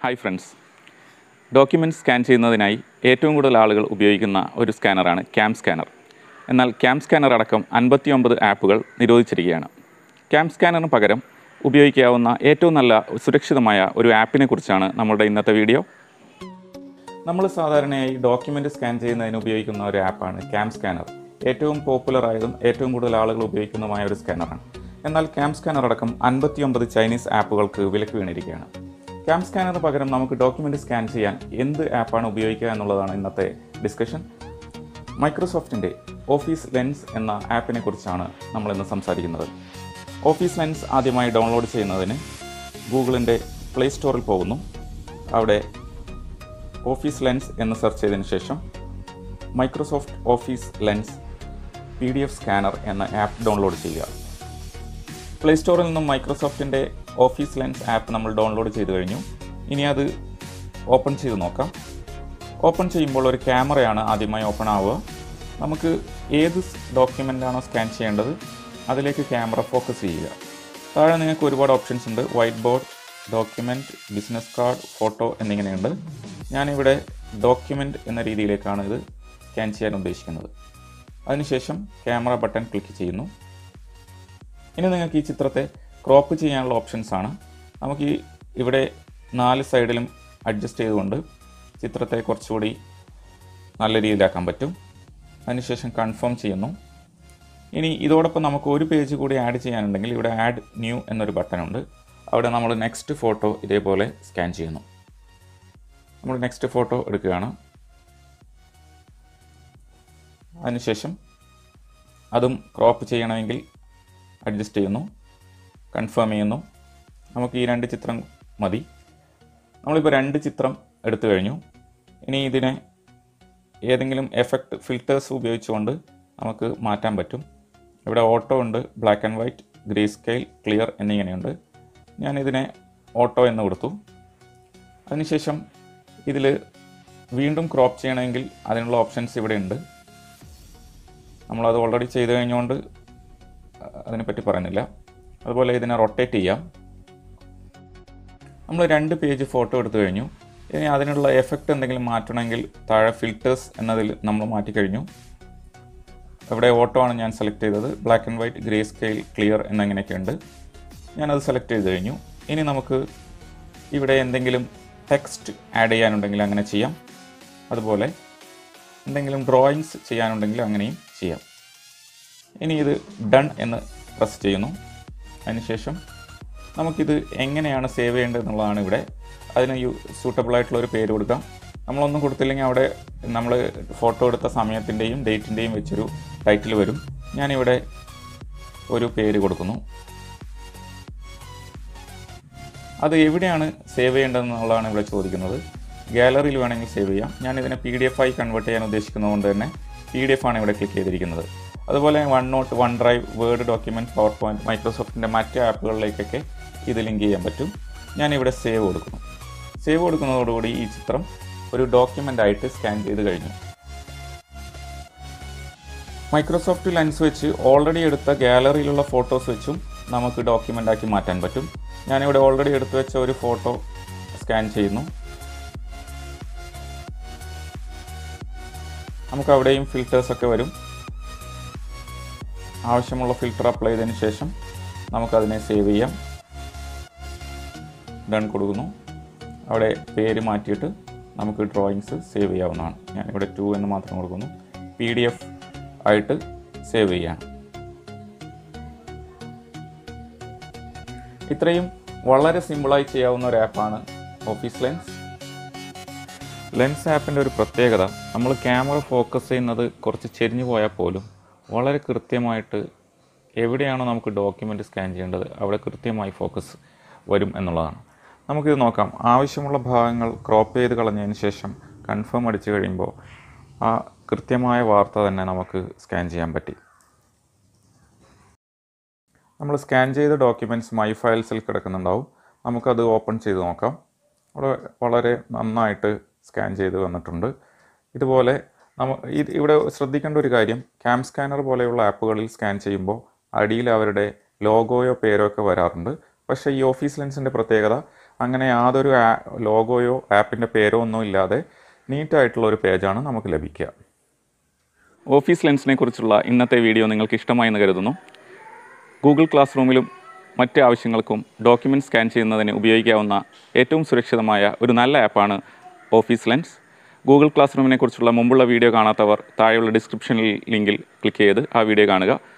hi friends document scan ചെയ്യുന്നതിനായി ഏറ്റവും കൂടുതൽ ആളുകൾ ഉപയോഗിക്കുന്ന ഒരു സ്കാനറാണ് ക്യാം സ്കാനർ എന്നാൽ ക്യാം സ്കാനർ അടക്കം അൻപത്തി ഒമ്പത് ആപ്പുകൾ നിരോധിച്ചിരിക്കുകയാണ് ക്യാം സ്കാനറിന് പകരം ഉപയോഗിക്കാവുന്ന ഏറ്റവും നല്ല സുരക്ഷിതമായ ഒരു ആപ്പിനെ കുറിച്ചാണ് നമ്മളുടെ ഇന്നത്തെ വീഡിയോ നമ്മൾ സാധാരണയായി ഡോക്യുമെൻ്റ് സ്കാൻ ചെയ്യുന്നതിന് ഉപയോഗിക്കുന്ന ഒരു ആപ്പാണ് ക്യാം സ്കാനർ ഏറ്റവും പോപ്പുലർ ആയതും ഏറ്റവും കൂടുതൽ ആളുകൾ ഉപയോഗിക്കുന്നതുമായ ഒരു സ്കാനറാണ് എന്നാൽ ക്യാം സ്കാനർ അടക്കം അൻപത്തിയൊമ്പത് ചൈനീസ് ആപ്പുകൾക്ക് വിലക്ക് വീണിരിക്കുകയാണ് ക്യാം സ്കാനറിന് പകരം നമുക്ക് ഡോക്യുമെൻ്റ് സ്കാൻ ചെയ്യാൻ എന്ത് ആപ്പാണ് ഉപയോഗിക്കുക എന്നുള്ളതാണ് ഇന്നത്തെ ഡിസ്കഷൻ മൈക്രോസോഫ്റ്റിൻ്റെ ഓഫീസ് ലെൻസ് എന്ന ആപ്പിനെ കുറിച്ചാണ് നമ്മൾ ഇന്ന് സംസാരിക്കുന്നത് ഓഫീസ് ലെൻസ് ആദ്യമായി ഡൗൺലോഡ് ചെയ്യുന്നതിന് ഗൂഗിളിൻ്റെ പ്ലേ സ്റ്റോറിൽ പോകുന്നു അവിടെ ഓഫീസ് ലെൻസ് എന്ന് സെർച്ച് ചെയ്തതിന് ശേഷം Microsoft office lens P D F scanner എന്ന ആപ്പ് ഡൗൺലോഡ് ചെയ്യുക പ്ലേ സ്റ്റോറിൽ നിന്നും മൈക്രോസോഫ്റ്റിൻ്റെ ഓഫീസ് ലെൻസ് ആപ്പ് നമ്മൾ ഡൗൺലോഡ് ചെയ്ത് കഴിഞ്ഞു ഇനി അത് ഓപ്പൺ ചെയ്ത് നോക്കാം ഓപ്പൺ ചെയ്യുമ്പോൾ ഒരു ക്യാമറയാണ് ആദ്യമായി ഓപ്പൺ ആവുക നമുക്ക് ഏത് ഡോക്യുമെൻ്റാണോ സ്കാൻ ചെയ്യേണ്ടത് അതിലേക്ക് ക്യാമറ ഫോക്കസ് ചെയ്യുക താഴെ നിങ്ങൾക്ക് ഒരുപാട് ഓപ്ഷൻസ് ഉണ്ട് white board document business card photo എന്നിങ്ങനെയുണ്ട് ഞാനിവിടെ ഡോക്യുമെൻ്റ് എന്ന രീതിയിലേക്കാണ് ഇത് സ്കാൻ ചെയ്യാൻ ഉദ്ദേശിക്കുന്നത് അതിനുശേഷം ക്യാമറ ബട്ടൺ ക്ലിക്ക് ചെയ്യുന്നു ഇനി നിങ്ങൾക്ക് ഈ ചിത്രത്തെ ക്രോപ്പ് ചെയ്യാനുള്ള ഓപ്ഷൻസ് ആണ് നമുക്ക് ഈ ഇവിടെ നാല് സൈഡിലും അഡ്ജസ്റ്റ് ചെയ്തുകൊണ്ട് ചിത്രത്തെ കുറച്ചുകൂടി നല്ല രീതിയിലാക്കാൻ പറ്റും അതിനുശേഷം കൺഫേം ചെയ്യുന്നു ഇനി ഇതോടൊപ്പം നമുക്ക് ഒരു പേജ് കൂടി ആഡ് ചെയ്യാനുണ്ടെങ്കിൽ ഇവിടെ ആഡ് ന്യൂ എന്നൊരു ബട്ടൺ ഉണ്ട് അവിടെ നമ്മൾ നെക്സ്റ്റ് ഫോട്ടോ ഇതേപോലെ സ്കാൻ ചെയ്യുന്നു നമ്മൾ നെക്സ്റ്റ് ഫോട്ടോ എടുക്കുകയാണ് അതിനുശേഷം അതും ക്രോപ്പ് ചെയ്യണമെങ്കിൽ അഡ്ജസ്റ്റ് ചെയ്യുന്നു കൺഫേം ചെയ്യുന്നു നമുക്ക് ഈ രണ്ട് ചിത്രം മതി നമ്മളിപ്പോൾ രണ്ട് ചിത്രം എടുത്തു കഴിഞ്ഞു ഇനി ഇതിനെ ഏതെങ്കിലും എഫക്റ്റ് ഫിൽറ്റേഴ്സ് ഉപയോഗിച്ചുകൊണ്ട് നമുക്ക് മാറ്റാൻ പറ്റും ഇവിടെ ഓട്ടോ ഉണ്ട് black and white grey scale clear എന്നിങ്ങനെയുണ്ട് ഞാനിതിനെ ഓട്ടോ എന്ന് കൊടുത്തു അതിനുശേഷം ഇതിൽ വീണ്ടും ക്രോപ്പ് ചെയ്യണമെങ്കിൽ അതിനുള്ള ഓപ്ഷൻസ് ഇവിടെ ഉണ്ട് നമ്മളത് ഓൾറെഡി ചെയ്ത് കഴിഞ്ഞുകൊണ്ട് അതിനെപ്പറ്റി പറയുന്നില്ല അതുപോലെ ഇതിനെ റൊട്ടേറ്റ് ചെയ്യാം നമ്മൾ രണ്ട് പേജ് ഫോട്ടോ എടുത്തു കഴിഞ്ഞു ഇനി അതിനുള്ള എഫക്റ്റ് എന്തെങ്കിലും മാറ്റണമെങ്കിൽ താഴെ ഫിൽറ്റേഴ്സ് എന്നതിൽ നമ്മൾ മാറ്റിക്കഴിഞ്ഞു ഇവിടെ ഓട്ടോ ആണ് ഞാൻ സെലക്ട് ചെയ്തത് black and white grey scale clear എന്നങ്ങനെയൊക്കെ ഉണ്ട് ഞാനത് സെലക്ട് ചെയ്ത് കഴിഞ്ഞു ഇനി നമുക്ക് ഇവിടെ എന്തെങ്കിലും ടെക്സ്റ്റ് ആഡ് ചെയ്യാനുണ്ടെങ്കിൽ അങ്ങനെ ചെയ്യാം അതുപോലെ എന്തെങ്കിലും ഡ്രോയിങ്സ് ചെയ്യാനുണ്ടെങ്കിൽ അങ്ങനെയും ചെയ്യാം ഇനി ഇത് ഡൺ എന്ന് പ്രസ് ചെയ്യുന്നു അതിനുശേഷം നമുക്കിത് എങ്ങനെയാണ് സേവ് ചെയ്യേണ്ടത് എന്നുള്ളതാണ് ഇവിടെ അതിന് യു സൂട്ടബിൾ ആയിട്ടുള്ള ഒരു പേര് കൊടുക്കാം നമ്മളൊന്നും കൊടുത്തില്ലെങ്കിൽ അവിടെ നമ്മൾ ഫോട്ടോ എടുത്ത സമയത്തിൻ്റെയും ഡേറ്റിൻ്റെയും വെച്ചൊരു ടൈറ്റിൽ വരും ഞാനിവിടെ ഒരു പേര് കൊടുക്കുന്നു അത് എവിടെയാണ് സേവ് ചെയ്യേണ്ടതെന്നുള്ളതാണ് ഇവിടെ ചോദിക്കുന്നത് ഗാലറിയിൽ വേണമെങ്കിൽ സേവ് ചെയ്യാം ഞാൻ ഇതിനെ പി ഡി എഫ് ആയി കൺവേർട്ട് ചെയ്യാൻ ഉദ്ദേശിക്കുന്നതുകൊണ്ട് തന്നെ പി ഡി എഫ് ആണ് ഇവിടെ ക്ലിക്ക് ചെയ്തിരിക്കുന്നത് അതുപോലെ one note one drive word document power point മൈക്രോസോഫ്റ്റിൻ്റെ മറ്റ് ആപ്പുകളിലേക്കൊക്കെ ഇത് ലിങ്ക് ചെയ്യാൻ പറ്റും ഞാനിവിടെ സേവ് കൊടുക്കുന്നു സേവ് കൊടുക്കുന്നതോടുകൂടി ഈ ചിത്രം ഒരു ഡോക്യുമെൻ്റ് ആയിട്ട് സ്കാൻ ചെയ്ത് കഴിഞ്ഞു മൈക്രോസോഫ്റ്റ് ലെൻസ് വെച്ച് ഓൾറെഡി എടുത്ത ഗാലറിയിലുള്ള ഫോട്ടോസ് വെച്ചും നമുക്ക് ഡോക്യുമെൻ്റ് ആക്കി മാറ്റാൻ പറ്റും ഞാനിവിടെ ഓൾറെഡി എടുത്തു വെച്ച ഒരു ഫോട്ടോ സ്കാൻ ചെയ്യുന്നു നമുക്ക് അവിടെയും ഫിൽറ്റേഴ്സൊക്കെ വരും ആവശ്യമുള്ള ഫിൽറ്റർ അപ്ലൈ ചെയ്തതിന് ശേഷം നമുക്കതിനെ സേവ് ചെയ്യാം ഡൺ കൊടുക്കുന്നു അവിടെ പേര് മാറ്റിയിട്ട് നമുക്ക് ഡ്രോയിങ്സ് സേവ് ചെയ്യാവുന്നതാണ് ഞാനിവിടെ ടു എന്ന് മാത്രം കൊടുക്കുന്നു പി ഡി എഫ് ആയിട്ട് സേവ് ചെയ്യാണ് ഇത്രയും വളരെ സിമ്പിളായി ചെയ്യാവുന്ന ഒരു ആപ്പാണ് ഓഫീസ് ലെൻസ് ലെൻസ് ആപ്പിൻ്റെ ഒരു പ്രത്യേകത നമ്മൾ ക്യാമറ ഫോക്കസ് ചെയ്യുന്നത് കുറച്ച് ചെരിഞ്ഞു പോയാൽ പോലും വളരെ കൃത്യമായിട്ട് എവിടെയാണോ നമുക്ക് ഡോക്യുമെൻ്റ് സ്കാൻ ചെയ്യേണ്ടത് അവിടെ കൃത്യമായി ഫോക്കസ് വരും എന്നുള്ളതാണ് നമുക്കിത് നോക്കാം ആവശ്യമുള്ള ഭാഗങ്ങൾ ക്രോപ്പ് ചെയ്ത് കളഞ്ഞതിന് ശേഷം കൺഫേം അടിച്ചു കഴിയുമ്പോൾ ആ കൃത്യമായ വാർത്ത തന്നെ നമുക്ക് സ്കാൻ ചെയ്യാൻ പറ്റി നമ്മൾ സ്കാൻ ചെയ്ത ഡോക്യുമെൻറ്റ്സ് മൈ ഫയൽസിൽ കിടക്കുന്നുണ്ടാവും നമുക്കത് ഓപ്പൺ ചെയ്ത് നോക്കാം അവിടെ വളരെ നന്നായിട്ട് സ്കാൻ ചെയ്ത് വന്നിട്ടുണ്ട് ഇതുപോലെ നമ്മ ഇത് ഇവിടെ ശ്രദ്ധിക്കേണ്ട ഒരു കാര്യം ക്യാം സ്കാനർ പോലെയുള്ള ആപ്പുകളിൽ സ്കാൻ ചെയ്യുമ്പോൾ അടിയിൽ അവരുടെ ലോഗോയോ പേരോ ഒക്കെ വരാറുണ്ട് പക്ഷേ ഈ ഓഫീസ് ലെൻസിൻ്റെ പ്രത്യേകത അങ്ങനെ യാതൊരു ആ- ലോഗോയോ ആപ്പിൻ്റെ പേരോ ഒന്നും ഇല്ലാതെ നീറ്റായിട്ടുള്ള ഒരു പേജാണ് നമുക്ക് ലഭിക്കുക ഓഫീസ് ലെൻസിനെ കുറിച്ചുള്ള ഇന്നത്തെ വീഡിയോ നിങ്ങൾക്ക് ഇഷ്ടമായെന്ന് കരുതുന്നു ഗൂഗിൾ ക്ലാസ് റൂമിലും മറ്റ് ആവശ്യങ്ങൾക്കും ഡോക്യുമെൻറ്റ് സ്കാൻ ചെയ്യുന്നതിന് ഉപയോഗിക്കാവുന്ന ഏറ്റവും സുരക്ഷിതമായ ഒരു നല്ല ആപ്പാണ് ഓഫീസ് ലെൻസ് ഗൂഗിൾ ക്ലാസ് റൂമിനെ കുറിച്ചുള്ള മുമ്പുള്ള വീഡിയോ കാണാത്തവർ താഴെയുള്ള ഡിസ്ക്രിപ്ഷനിൽ ലിങ്കിൽ ക്ലിക്ക് ചെയ്ത് ആ വീഡിയോ കാണുക